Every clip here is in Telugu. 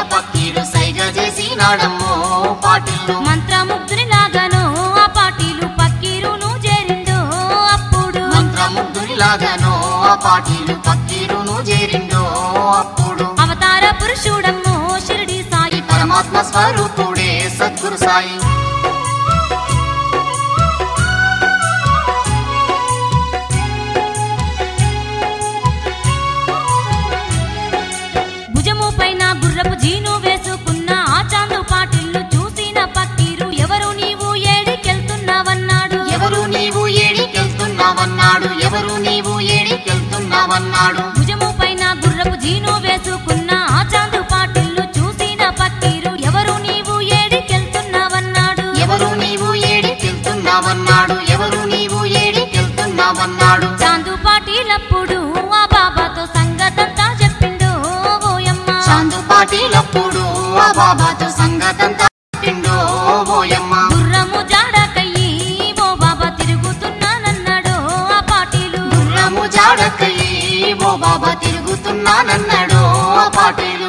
పక్కీరు సైగ చేసి నాడమ్మో పాటిల్లు మంత్రముగ్ధునిలాగాను ఆ పాటీలు పక్కీరును చేరిండు అప్పుడు మంత్రముగ్ధునిలాగానో ఆ పాటిలు పక్కీరును చేరిండో అప్పుడు అవతార పురుషుడమ్మో షిరిడి సాయి పరమాత్మ స్వరూపుడే సద్గురు సాయి భుజము పైన గుర్రపు జీను వేసుకున్న ఆ చాందు పాటిల్లు చూసిన పక్కీరు ఎవరు నీవు ఏడికెళ్తున్నావన్నాడు ఎవరు నీవు ఏడికెళ్తున్నావన్నాడు ఎవరు నీవు ఏడికెళ్తున్నావన్నాడు భుజము పైన గుర్రపు జీను వేసుకున్న ఆ చాందు పాటిల్లు చూసిన పక్కీరు ఎవరు నీవు ఏడికెళ్తున్నావన్నాడు ఎవరు నీవు ఏడికెళ్తున్నావన్నాడు ఎవరు నీవు ఏడికెళ్తున్నావన్నాడు చాందు పాటీలప్పుడు ఆ బాబాతో సంగతంతా చెప్పిండు ఓయమ్మ చాందు పాటిలప్పుడు ఆ బాబాతో సంగతంతా చెప్పిండో ఓయమ్మ గుర్రము జాడకయ్యి ఓ బాబా తిరుగుతున్నానన్నాడు ఆ పాటీలు గుర్రము జాడకయ్యి ఓ బాబా తిరుగుతున్నానన్నాడు ఆ పాటీలు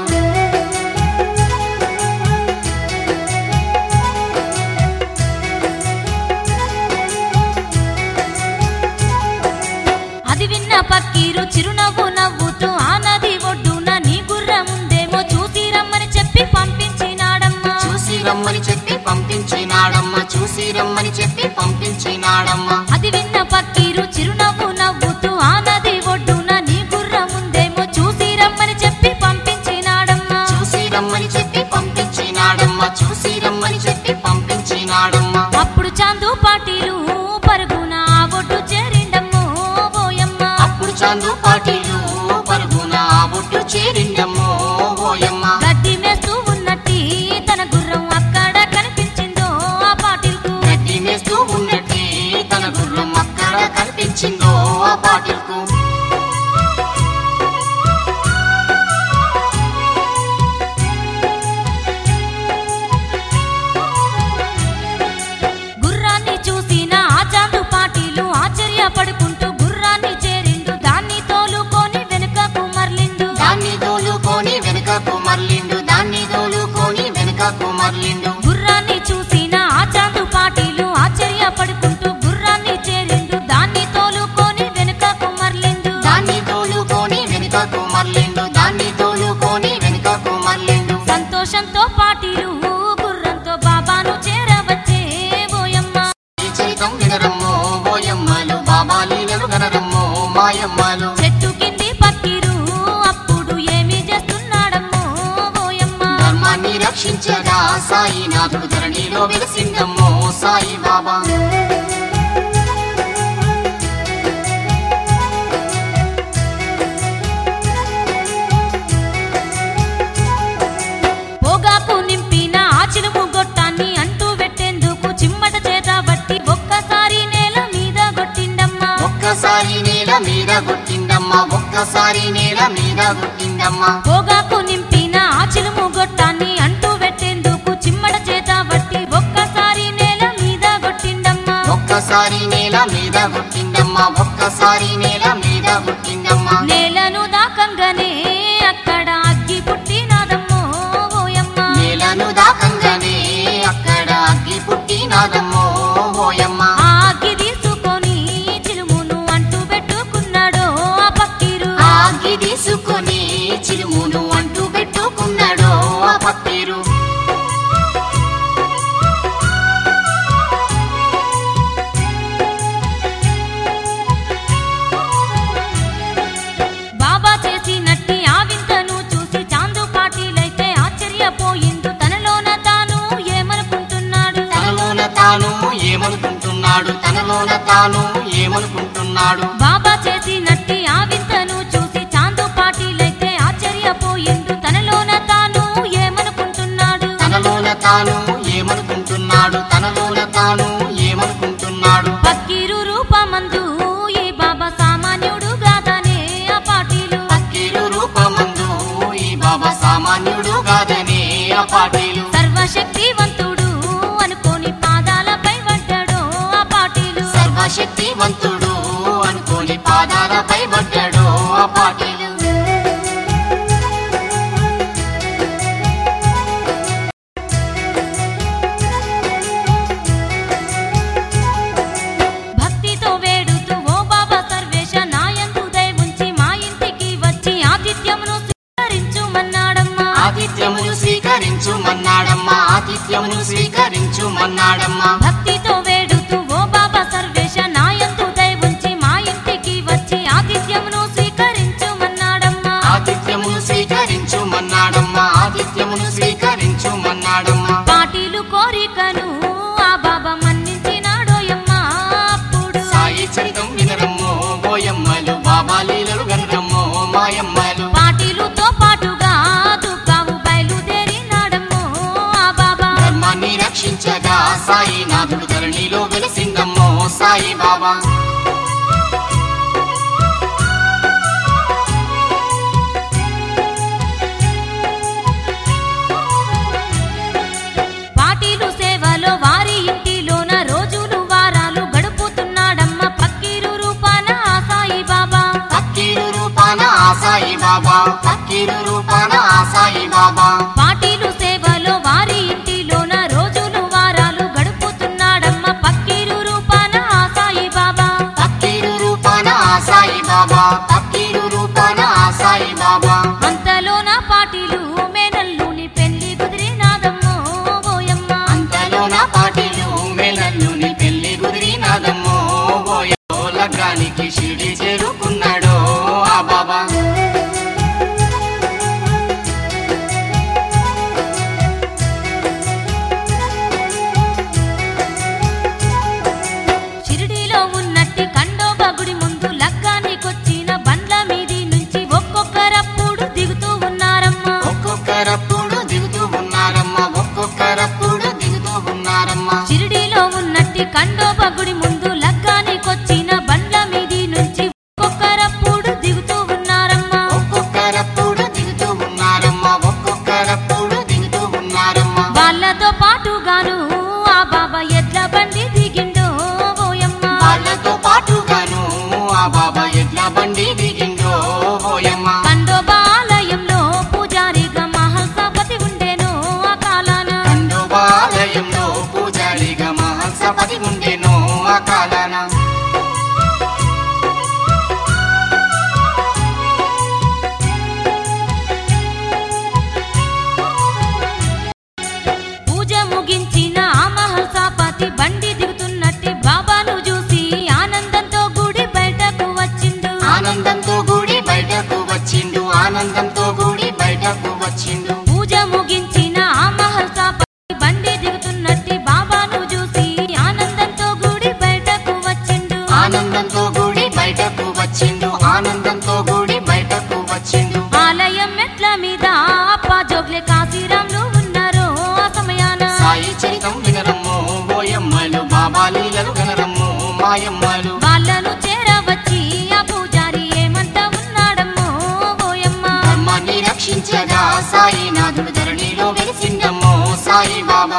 అది విన్న పక్కీరు చిరునవ్వు నవ్వుతూ ఆ నది ఒడ్డున నీ గుర్రముందేమో చూసి రమ్మని చెప్పి పంపించినాడమ్మా చూసి రమ్మని చెప్పి పంపించినాడమ్మ చూసి రమ్మని చెప్పి పంపించినాడమ్మ అది విన్న పక్కీరు చిరునవ్వు నవ్వుతూ ఆ నది ఒడ్డున నీ గుర్రముందేమో చూసి రమ్మని చెప్పి పంపించినాడమ్మా చూసి రమ్మని చెప్పి పంపించినాడమ్మ చూసి రమ్మని చెప్పి పంపించినాడమ్మ అప్పుడు చాందు పాటీలు పరుగున ఆ ఒడ్డు చేరిండమ్మో ఓయమ్మ అప్పుడు చాందు పాటీలు పరుగున ఆ బొట్టు చేరిండమ్మో ఓయమ్మ గడ్డి మేస్తూ ఉన్నట్టి తన గుర్రం అక్కడ కనిపించిందో ఆ పాటిల్కు గడ్డి మేస్తూ ఉన్నట్టే తన గుర్రం అక్కడ కనిపించిందో ఆ పాటిల్కు గుర్రాన్ని చూసిన ఆ చాందు పాటీలు ఆశ్చర్యపడుకుంటూ గుర్రాన్ని చేరిండు దాన్ని తోలుకొని వెనుకకు మర్లిండు దాన్ని దోలుకొని వెనుకకు మర్లిండు దాన్ని దోలుకొని వెనుకకు మర్లిండు గుర్రాన్ని చూసిన ఆ చాందు పాటీలు ఆశ్చర్యపడుకుంటూ గుర్రాన్ని చేరిండు దాన్ని తోలుకొని వెనుకకు మర్లిండు దాన్ని తోలుకొని వెనుకకు మర్లిండు దాన్ని తోలుకొని వెనుకకు మర్లిండు సంతోషంతో పాటీలు గుర్రంతో బాబాను చేరవచ్చే ఓయమ్మ ఈ చరితం వినరమ్మో ఓయమ్మలు బాబా లీలలు గనరమ్మో మాయమ్మలు చెట్టు కింది పక్కిరు అప్పుడు ఏమి చేస్తున్నాడమ్మో ఓయమ్మ ధర్మాన్ని రక్షించగా సాయినాథుడు ధరణిలో వెలిసిందమ్మో సాయి బాబా పొగాకు నింపిన ఆ చిలుము గొట్టాన్ని అంటూ పెట్టేందుకు చిమ్మట చేత బట్టి ఒక్కసారి నేల మీద కొట్టిండమ్మా ఒక్కసారి నేల మీద కొట్టిందమ్మా ఒక్కసారి నేల మీద కొట్టిందమ్మా పొగాకు నింపిన ఆ చిలుము గొట్టాన్ని అంటూ పెట్టేందుకు చిమ్మట చేత బట్టి ఒక్కసారి నేల మీద కొట్టిండమ్మా ఒక్కసారి నేల మీద కొట్టిందమ్మా ఒక్కసారి నేల మీద కొట్టిందమ్మా నేలను దాకంగానే అక్కడ అగ్గి పుట్టినాదమ్మో ఓయమ్మ నేలను దాకంగానే అక్కడ అగ్గి పుట్టినాదమ్మో ఓయమ్మ ఆ అగ్గి తీసుకొని చిలుమును అంటూ పెట్టుకున్నాడో ఆ పక్కీరు ఆ అగ్గి తీసుకొని చిరుమును అంటూ పెట్టుకున్నాడో ఆ పక్కీరు బాబా చేసినట్టి ఆ వింతను చూసి చాందు పాటీలైతే ఆశ్చర్యపోయిండు తనలోన తాను ఏమనుకుంటున్నాడు తనలోన తాను ఏమనుకుంటున్నాడు తనలోన తాను ఏమనుకుంటున్నాడు బాబా చేసినట్టి ఆ వింతను చూసి చాందు పాటీలైతే ఆశ్చర్యపోయిండు తనలోన తాను ఏమనుకుంటున్నాడు తనలోన తాను ఏమనుకుంటున్నాడు తనలోన తాను ఏమనుకుంటున్నాడు పక్కీరు రూపమందు ఈ బాబా సామాన్యుడు గాదనే ఆ పాటీలు పక్కీరు రూపమందు ఈ బాబా సామాన్యుడు కాదనే ఆ పాటీలు సర్వశక్తివంతుడు అనుకోని పాదాలపై పడ్డాడో ఆ పాటీలు సర్వశక్తివంతుడు అనుకోని పాదాలపై పడ్డాడు ఆ పాటీలు సాయినాథుడు ధరణిలో వెలిసిందమ్మో సాయి బాబా పాటీలు సేవలో వారి ఇంటిలోన రోజులు వారాలు గడుపుతున్నాడమ్మ పక్కీరు రూపాన ఆ సాయి బాబా పక్కీరు రూపాన ఆ సాయి బాబా పక్కీరు రూపాన ఆ సాయి బాబా పాటీలు సేవలో వారి ఇంటిలోన రోజులు వారాలు గడుపుతున్నాడమ్మ పక్కీరు రూపాన ఆ సాయి బాబా పక్కీరు రూపాన ఆ సాయి బాబా పక్కీరు రూపాన ఆ సాయి బాబా అంతలోన పాటీలు మేనల్లుని పెళ్లి కుదిరినాదమ్మో ఓయమ్మ అంతలోన పాటిలు మేనల్లుని పెళ్లి కుదిరినాదమ్మో ఓయో లగ్గానికి షిడి చేరుకున్నాడో ఆ బాబా షిరిడీలో ఉన్నట్టి కండోబ గుడి ముందు లగ్గానికొచ్చిన బండ్ల మీది నుంచి ఒక్కొక్కరప్పుడు దిగుతూ ఉన్నారమ్మా ఒక్కొక్కరప్పుడు దిగుతూ ఉన్నారమ్మా ఒక్కొక్కరప్పుడు దిగుతూ ఉన్నారమ్మా షిరిడీలో ఉన్నట్టి కండోబ గుడి ముందు లగ్గానికొచ్చిన బండ్ల మీది నుంచి ఒక్కొక్కరప్పుడు దిగుతూ ఉన్నారమ్మా ఒక్కొక్కరప్పుడు దిగుతూ ఉన్నారమ్మా ఒక్కొక్కరప్పుడు దిగుతూ ఉన్నారమ్మా వాళ్ళతో పాటుగాను ఆ బాబా ఎడ్ల బండి దిగిండో ఓయమ్మ వాళ్ళతో పాటుగాను ఆ బాబా ఎడ్ల బండి దిగిందో ఓయమ్మ కండోబ ఆలయంలో పూజారిగా మహల్సాపతి ఉండేను ఆ కాలాన ఖండోబాలయంలో పూజారిగా మహల్సపతి ఉండేనో ఆ కాలాన పూజ ముగించిన ఆ మహల్సాపతి బండి దిగుతున్నట్టి బాబాను చూసి ఆనందంతో గుడి బయటకు వచ్చిండు ఆనందంతో గుడి బయటకు వచ్చిండు ఆనందంతో గుడి బయటకు వచ్చిండు పూజ ముగించిన ఆ మహల్సాపతి బండి దిగుతున్నట్టి బాబాను చూసి ఆనందంతో గుడి బయటకు వచ్చిండు ఆనందంతో గుడి బయటకు వచ్చిండు ఆనందంతో గుడి బయటకు వచ్చిండు ఆలయం మెట్ల మీద అప్ప జోగ్లే కాశీరాములు ఉన్నారు ఆ సమయాన సాయి చరితం వినరమ్మో ఓయమ్మలు బాబా లీలలు వినరమ్మో మాయమ్మలు వాళ్ళను చేరవచ్చి ఆ పూజారి ఏమంట ఉన్నాడమ్మో ఓయమ్మ ధర్మాన్ని రక్షించగా సాయినాథుడు ధరణిలో వెలిసిందమ్మో సాయి బాబా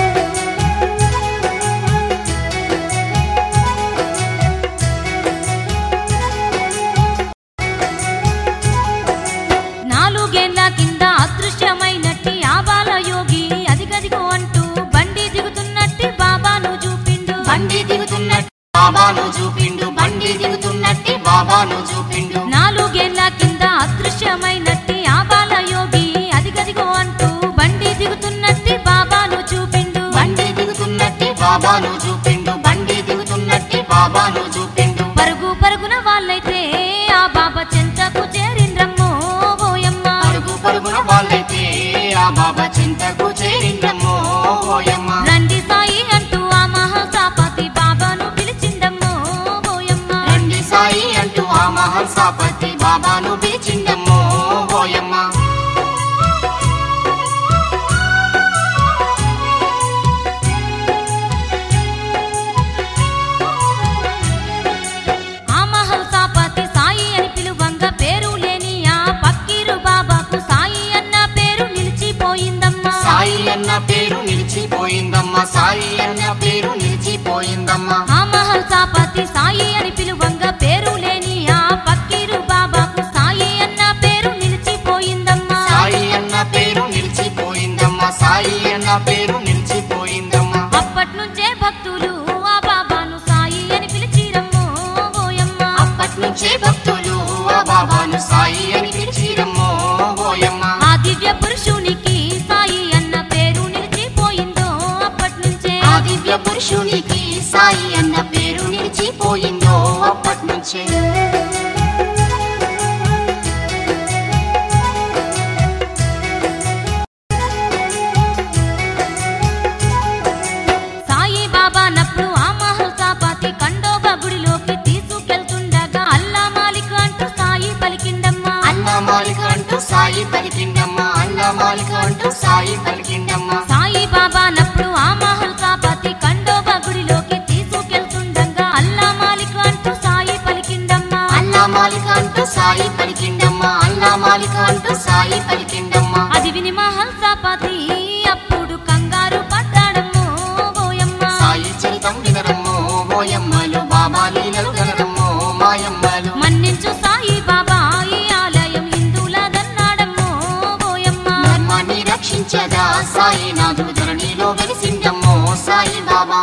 నాలుగేళ్ల కింద అదృశ్యమైనట్టి ఆ బాలయోగి అదిగదిగో అంటూ బండి దిగుతున్నట్టి బాబాను చూపిండు బండి దిగుతున్నట్టు బాబాను చూపిండు బండి దిగుతున్నట్టి బాబాను చూపిండు నాలుగేళ్ల కింద అదృశ్యమైనట్టి ఆ బాలయోగి అదిగదిగో అంటూ బండి దిగుతున్నట్టి బాబాను చూపిండు బండి దిగుతున్నట్టి బాబాను చూపిండు బండి దిగుతున్నట్టి బాబాను చూపిండు పరుగు పరుగున వాళ్ళైతే ఆ బాబా చెంతకు చేరిండ్రమ్మో ఓయమ్మ పరుగు పరుగున వాళ్ళైతే ఆ బాబా చింతకు చేరిందమ్మో ఓయమ్మ రండి సాయి అంటూ ఆ మహాసాపతి బాబాను పిలిచిందమ్మో ఓయమ్మ రండి సాయి అంటూ ఆ మహల్సాపతి బాబాను పిలిచిందమ్మో ఓయమ్మ ఆ మహల్సాపతి సాయి అని పిలువంగా పేరు లేని ఆ పక్కీరు బాబాకు సాయి అన్న పేరు నిలిచిపోయిందమ్మా సాయి అన్న పేరు నిలిచిపోయిందమ్మా సాయి అన్న పేరు నిలిచిపోయిందమ్మా ఆ మహల్సాపతి సాయి అని పిలువంగా పేరు లేని ఆ పక్కీరు బాబాకు సాయి అన్న పేరు నిలిచిపోయిందమ్మా సాయి అన్న పేరు నిలిచిపోయిందమ్మా సాయి అన్న పేరు నిలిచిపోయిందమ్మా అప్పట్నుంచే భక్తులు ఆ బాబాను సాయి అని పిలిచిరమ్మో ఓయమ్మ అప్పట్నుంచే భక్తులు ఆ బాబాను సాయి అని పిలిచిరమ్మో ఓయమ్మ ఆ దివ్య పురుషునికి సాయి అన్న పేరు నిలిచిపోయిందో అప్పట్నుంచే ఆ దివ్య పురుషునికి సాయి అన్న పేరు నిలిచిపోయిందో అప్పట్నుంచే సాయి బాబా నప్పుడు ఆ మహల్సాపతి కండోబా గుడిలోకి తీసుకెళ్తుండగా అల్లా మాలిక్ అంటూ సాయి పలికిండమ్మా అల్లా మాలిక అంటూ సాయి పలికిందమ్మా అల్లా మాలిక అంటూ సాయి పలికిందమ్మా సాయి బాబా నప్పుడు ఆ మహల్సాపతి కండోబా గుడి వినరమ్మో ఓయమ్మలు బాబా లీలలు గనరమ్మో మాయమ్మలు మన్నించు సాయి బాబా ఈ ఆలయం హిందువులదన్నాడమ్మో ఓయమ్మ ధర్మాన్ని రక్షించగా సాయినాథుడు ధరణిలో వెలిసిందమ్మో సాయి బాబా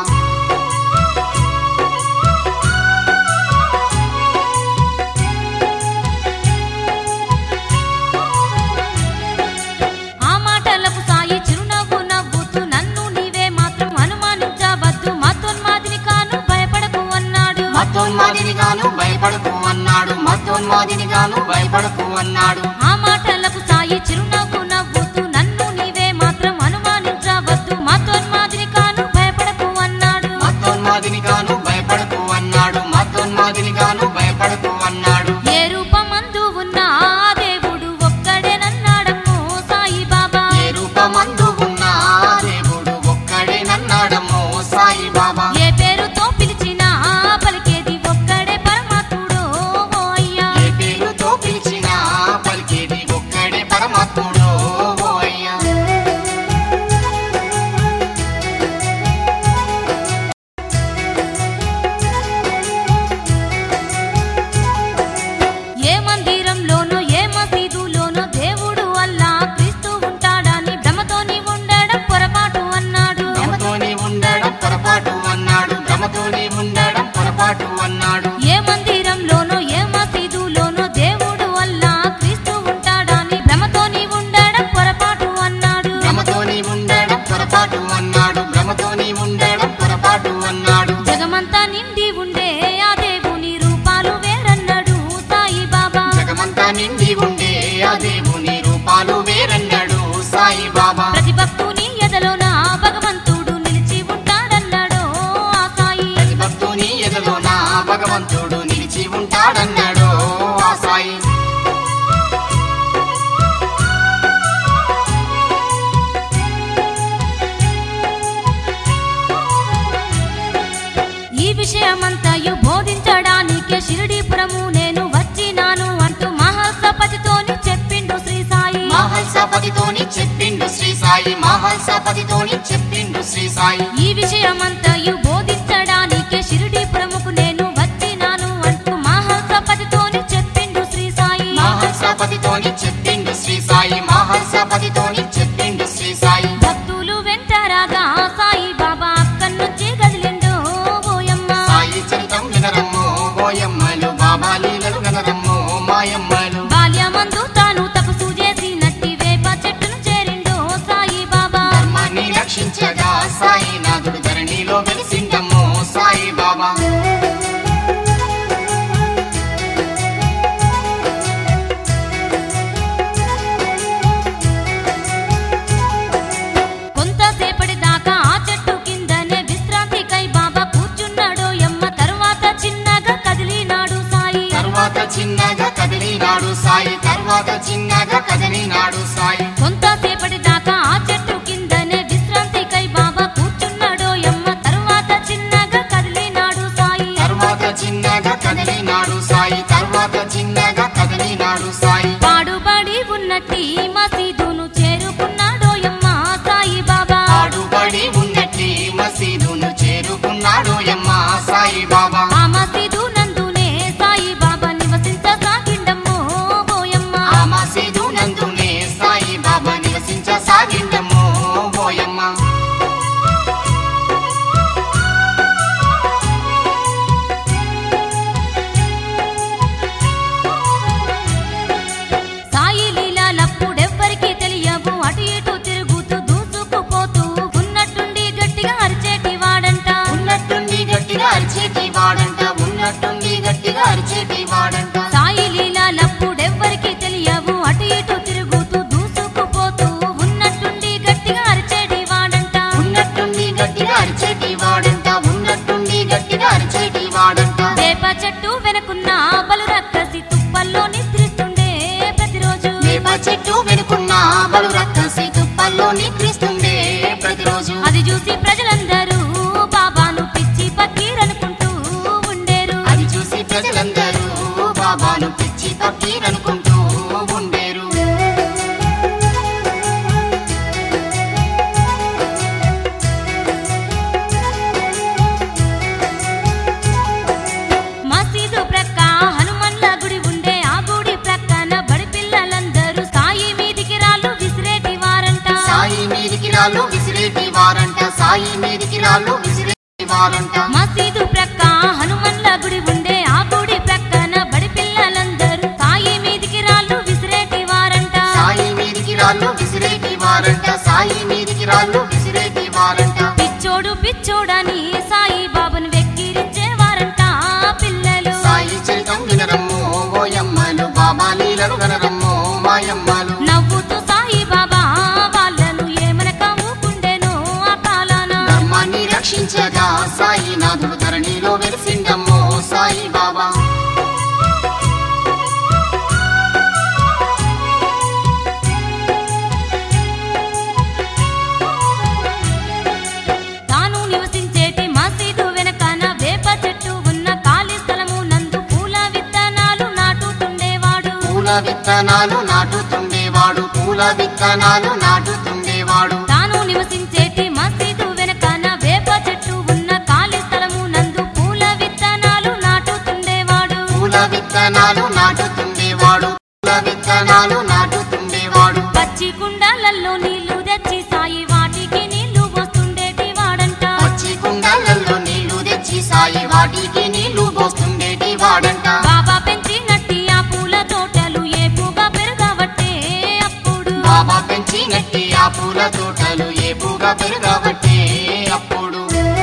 ఆ మాటలకు సాయి చిరునవ్వు నవ్వుతూ నన్ను నీవే మాత్రం అనుమానించవద్దు మతోన్మాదిని కాను భయపడకు అన్నాడు మత్తోన్మాదినిగాను భయపడకు అన్నాడు మత్తోన్మాదినిగాను భయపడకు అన్నాడు ఆ మాటలకు సాయి చిరునవ్వు నవ్వుతూ నన్ను నీవే మాత్రం అనుమానించవద్దు మతోన్మాదిని కాను భయపడకు అన్నాడు మత్తోన్మాదినిగాను భయపడకు అన్నాడు మత్తోన్మాదినిగాను భయపడకు అన్నాడు ఏ రూపమందు ఉన్న ఆ దేవుడు ఒక్కడేనన్నాడమ్మో సాయి బాబా ఏ రూపమందు ఉన్న ఆ దేవుడు ఒక్కడేనన్నాడమ్మో సాయి బాబా ఏ పేరుతో పిలిచినా పలికేది ఒక్కడే పరమాత్ముడో ఓ అయ్యా ఏ పేరుతో పిలిచినా పలికేది ఒక్కడే పరమాత్ముడో ఓ అయ్యా ఏ మందిరంలోనో ఏ మసీదులోనో దేవుడు అల్లా క్రీస్తు ఉంటాడని భ్రమతోని ఉండడం పొరపాటు అన్నాడు భ్రమతోని ఉండడం పొరపాటు అన్నాడు భ్రమతోని ఉండడం పొరపాటు అన్నాడు ఏ మందిరంలోనో ఏ మసీదులోనో దేవుడు అల్లా క్రీస్తు ఉంటాడని భ్రమతోని ఉండడం పొరపాటు అన్నాడు భ్రమతోని ఉండడం పొరపాటు అన్నాడు భ్రమతోని ఉండడం పొరపాటు అన్నాడు జగమంతా నిండి ఉండే ఆ దేవుని రూపాలు వేరన్నాడు సాయి బాబా జగమంతా నిండి ఉండే ఆ దేవుని రూపాలు వేరన్నాడు సాయి బాబా ప్రతి భక్తుని ఎదలోన భగవంతుడు నిలిచి ఉంటాడన్నాడు ఆ సాయి ప్రతి భక్తుని ఎదలో నా భగవంతుడు నిలిచి ఉంటాడన్నాడు ఆ సాయి ఈ విషయమంతయు బోధించడానికే షిరిడీపురము నేను వచ్చినాను అంటూ మహాసపతితోని చెప్పిండు శ్రీ సాయి మహల్సపతితోని చెప్పిండు శ్రీ సాయి మహల్సపతితోని చెప్పిండు శ్రీ సాయి ఈ విషయమంతయు బోధించడానికే షిరిడీపురముకు నేను వచ్చినాను అంటూ మహాసపతితోని చెప్పిండు శ్రీ సాయి మహల్సపతితోని చెప్పిండు శ్రీ సాయి మహల్సపతితోని చెప్పిండు శ్రీ సాయి భక్తులు వెంటరాగా సాయి బాబా అక్కడి నుంచి కదిలిండు ఓయమ్మ సాయి చరితం వినరమ్మో ఓయమ్మలు బాబా లీలలు వినరమ్మో మాయమ్మలు బాల్యమందు తాను తపస్సు చేసి నట్టి వేప చెట్టును చేరిండు సాయి బాబా ధర్మాన్ని రక్షించగా సాయినాథుడు ధరణిలో వెలిసిందమ్మో సాయి బాబా కొంతసేపటి దాకా ఆ చెట్టు కిందనే విశ్రాంతికై బాబా కూర్చున్నాడు యమ్మ తరువాత చిన్నగా కదిలినాడు సాయి తర్వాత చిన్నగా కదిలినాడు సాయి తర్వాత చిన్నగా కదిలినాడు సాయి కొంతసేపటి దాకా ఆ చెట్టు కిందనే విశ్రాంతికై బాబా కూర్చున్నాడు యమ్మ తరువాత చిన్నగా కదిలినాడు సాయి తర్వాత చిన్నగా కదిలినాడు సాయి తర్వాత చిన్నగా కదిలినాడు సాయి పాడుబడి ఉన్నట్టి మసీదును చేరుకున్నాడు యమ్మ సాయి బాబా ఆడుబడి ఉన్నట్టి మసీదును చేరుకున్నాడు యమ్మ సాయి బాబా ఆ మసీదు నందునే సాయి బాబా నివసించసాగిండమ్మో బోయమ్మ ఆ మసీదు నందునే సాయి బాబా నివసించసాగిందమ్మో ఓయమ్మ సాయి లీలాలప్పుడెవ్వరికి తెలియవు అటు ఇటు తిరుగుతూ దూసుకుపోతూ ఉన్నట్టుండి గట్టిగా అరిచేటి వాడంట ఉన్నట్టుండి గట్టిగా అరిచేటి వాడంట ఉన్నట్టుండి గట్టిగా అరిచేటి వాడంట సాయి లీలాలప్పుడెవ్వరికి తెలియవు అటు ఇటు తిరుగుతూ దూసుకుపోతూ ఉన్నట్టుండి గట్టిగా అరిచేటి వాడంట ఉన్నట్టుండి గట్టిగా అరిచేటి వాడంట ఉన్నట్టుండి గట్టిగా అరిచేటి వాడంట వేప చెట్టు వెనుకున్న బలు రక్కసి తుప్పల్లో నిద్రిస్తుండే ప్రతిరోజు వేప చెట్టు వెనుకున్న బలు రక్కసి తుప్పల్లో నిద్రిస్తుండే ప్రతిరోజు అది చూసి ప్రజలందరూ బాబాను పిచ్చి పక్కీరనుకుంటూ ఉండేరు అది చూసి ప్రజలందరూ బాబాను పిచ్చి పక్కీరనుకుంటూ ఉండేరు సాయి మీదికి రాళ్ళు విసిరేవారంట మసీదు ప్రక్క హనుమన్ల గుడి ఉండే ఆ గుడి ప్రక్కన బడి పిల్లలందరూ సాయి మీదికి రాళ్ళు విసిరేటి వారంట సాయి మీదికి రాళ్ళు విసిరేటి వారంట సాయి మీదికి రాళ్ళు విసిరేటి వారంట పిచ్చోడు పిచ్చోడని సాయి బాబుని వెక్కిరించే వారంట ఆ పిల్లలు సాయి చరితం వినరమ్ము ఓయమ్మలు బాబా లీలలు గనరమ్ము మాయమ్మలు నవ్వుతూ సాయి బాబా వాళ్ళను ఏమనక ఊకుండెను ఆ కాలాన ధర్మాన్ని రక్షించగా సాయి నాథుడు ధరణిలో వెలిసిండమ్మో సాయి బాబా తాను నివసించేటి మసీదు వెనకాన వేప చెట్టు ఉన్న ఖాళీ స్థలము నందు పూల విత్తనాలు నాటుతుండేవాడు పూల విత్తనాలు నాటుతుండేవాడు పూల విత్తనాలు నాటుతుండేవాడు తాను నివసించేటి మసీదు వెనకాన వేప చెట్టు ఉన్న ఖాళీ స్థలము నందు పూల విత్తనాలు నాటుతుండేవాడు పూల విత్తనాలు నాటుతుండేవాడు పూల విత్తనాలు నాటుతుండేవాడు పచ్చి కుండాలలో నీళ్లు తెచ్చి సాయి వాటికి నీళ్లు పోస్తుండేటి వాడంట వచ్చి కుండలలో నీళ్లు తెచ్చి సాయి వాటికి నీళ్లు పోస్తుండేటి వాడంట బాబా పెంచినట్టి ఆ పూల తోటలు ఏపుగా పెరగబట్టే అప్పుడు బాబా పెంచినట్టి ఆ పూల తోటలు ఏపుగా పెరగబట్టే అప్పుడు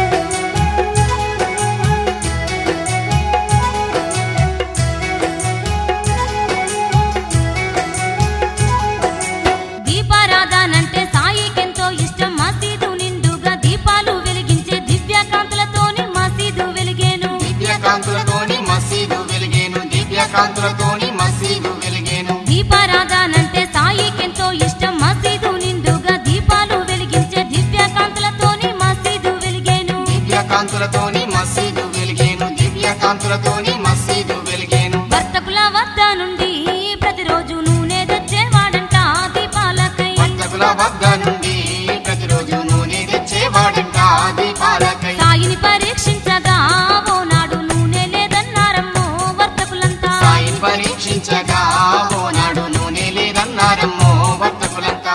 దీపారాధనంటే సాయికెంతో ఇష్టం మసీదు నిండుగా దీపాలు వెలిగించే దివ్య కాంతులతోని మసీదు వెలిగేను దివ్యకాంతులతోని మసీదు వెలిగేను దివ్యకాంతులతోని మసీదు వెలిగేను దీపారాధనంటే సాయికెంతో ఇష్టం మసీదు నిండుగా దీపాలు వెలిగించే దివ్య కాంతులతోని మసీదు వెలిగేను దివ్యకాంతులతోని మసీదు వెలిగేను దివ్యకాంతులతోని మసీదు వెలిగేను వర్తకుల వద్ద నుండి ప్రతిరోజు నూనె తెచ్చేవాడంట దీపాలకై వర్తకుల వద్ద నుండి ప్రతిరోజు నూనె తెచ్చేవాడంట దీపాలకై సాయిని పరీక్షించగా ఓనాడు నూనె లేదన్నారమ్మో వర్తకులంతా సాయిని పరీక్షించగా ఓనాడు నూనె లేదన్నారమ్మో వర్తకులంతా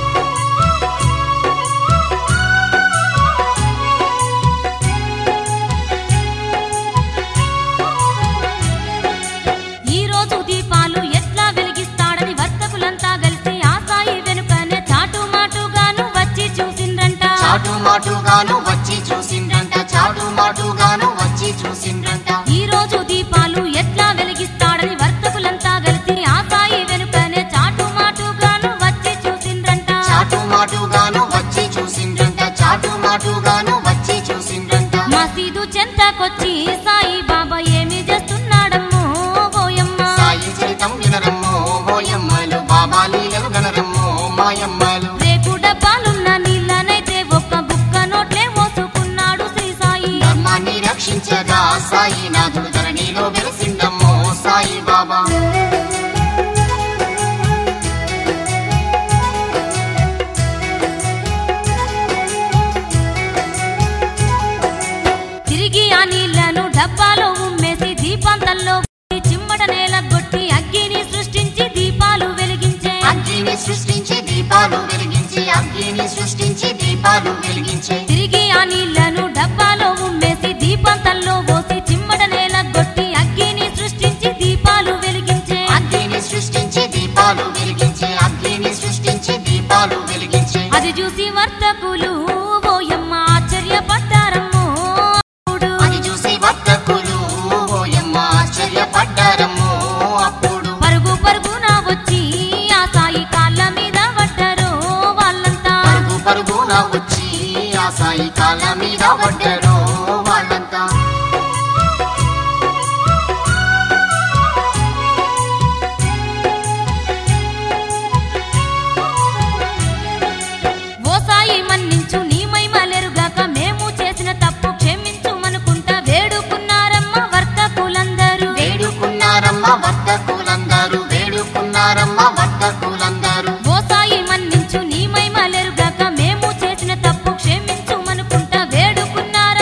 ఈ రోజు దీపాలు ఎట్లా వెలిగిస్తాడని వర్తకులంతా కలిసి ఆ సాయి వెనుకనే చాటు మాటుగాను వచ్చి చూసిండ్రంట చాటు మాటుగాను వచ్చి చూసిండ్రంట చాటు మాటుగాను వచ్చి చూసిండ్రంట ఈ రోజు దీపాలు ఎట్లా వెలిగిస్తాడని వర్తకులంతా కలిసి ఆ సాయి వెనుకనే చాటు మాటుగాను వచ్చి చూసిండ్రంట చాటు మాటుగాను వచ్చి చూసిండ్రంట చాటు మాటుగాను వచ్చి చూసిండ్రంట మసీదు చెంతకొచ్చి సాయి బాబా ఏమి చేస్తున్నాడమ్మో ఓయమ్మ సాయి చరితం వినరమ్మో ఓయమ్మలు బాబా లీలలు గనరమ్మో మాయమ్మలు రేకు డబ్బాలున్న నీళ్ళనైతే ఒక్క బుక్క నోట్లే మోసుకున్నాడు శ్రీ సాయి ధర్మాన్ని రక్షించగా సాయి నాథుడు ధరణిలో వెలిసిండమ్మో సాయి బాబా తిరిగి ఆ నీళ్లను డబ్బాలో ఉమ్మేసి దీపాంతంలో పోసి చిమ్మట నేల కొట్టి అగ్గిని సృష్టించి దీపాలు వెలిగించే అగ్గిని సృష్టించి దీపాలు వెలిగించి అగ్గిని సృష్టించి దీపాలు వెలిగించే తిరిగి ఆ నీళ్లను డబ్బాలో ఉమ్మేసి దీపాంతంలో పోసి చిమ్మట నేల కొట్టి అగ్గిని సృష్టించి దీపాలు వెలిగించే అగ్గిని సృష్టించి దీపాలు వెలిగించే అగ్గిని సృష్టించి దీపాలు వెలిగించే అది చూసి వర్తకులు ఓయమ్మ ఆశ్చర్యపడ్డారమ్మో అప్పుడు అది చూసి వర్తకులు ఓయమ్మ ఆశ్చర్యపడ్డారమ్మో అప్పుడు పరుగు పరుగున వచ్చి ఆ సాయి కాళ్ళ మీద పడ్డారు వాళ్ళంతా పరుగు పరుగున వచ్చి ఆ సాయి కాళ్ళ మీద పడ్డారు వాళ్ళంతా ఓ సాయి మన్నించు నీ మైమలెరుగాక మేము చేసిన తప్పు క్షమించుమనుకుంటా వేడుకున్నారమ్మ వర్తకులందరూ వేడుకున్నారమ్మ వర్తకులందరూ వేడుకున్నారమ్మ వర్తకులందరూ ఓ సాయి మన్నించు నీ మైమలెరుగాక మేము చేసిన తప్పు క్షమించుమనుకుంటా వేడుకున్నారమ్మ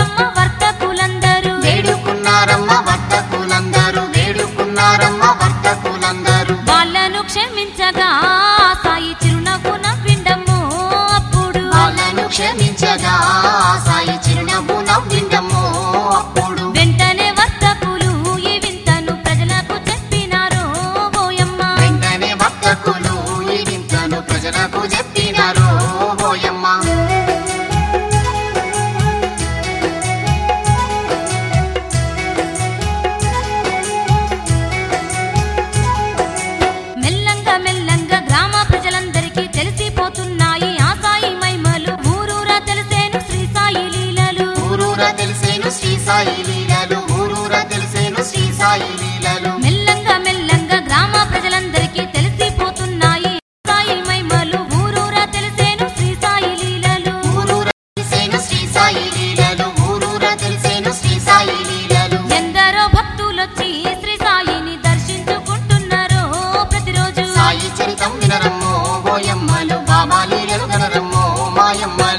సాయి లీలలు ఊరూర తెలిసేను శ్రీ సాయి లీలలు మెల్లంగా మెల్లంగా గ్రామ ప్రజలందరికీ తెలిసిపోతున్నాయి సాయి మైమలు ఊరూరా తెలిసేను శ్రీ సాయి లీలలు ఊరూర తెలిసేను శ్రీ సాయి లీలలు ఊరూర తెలిసేను శ్రీ సాయి లీలలు ఎందరో భక్తులొచ్చి శ్రీ సాయిని దర్శించుకుంటున్నారో ప్రతిరోజు సాయి చరితం వినరమ్మో ఓయమ్మలు బాబా లీలలు గనరమ్మో మాయమ్మలు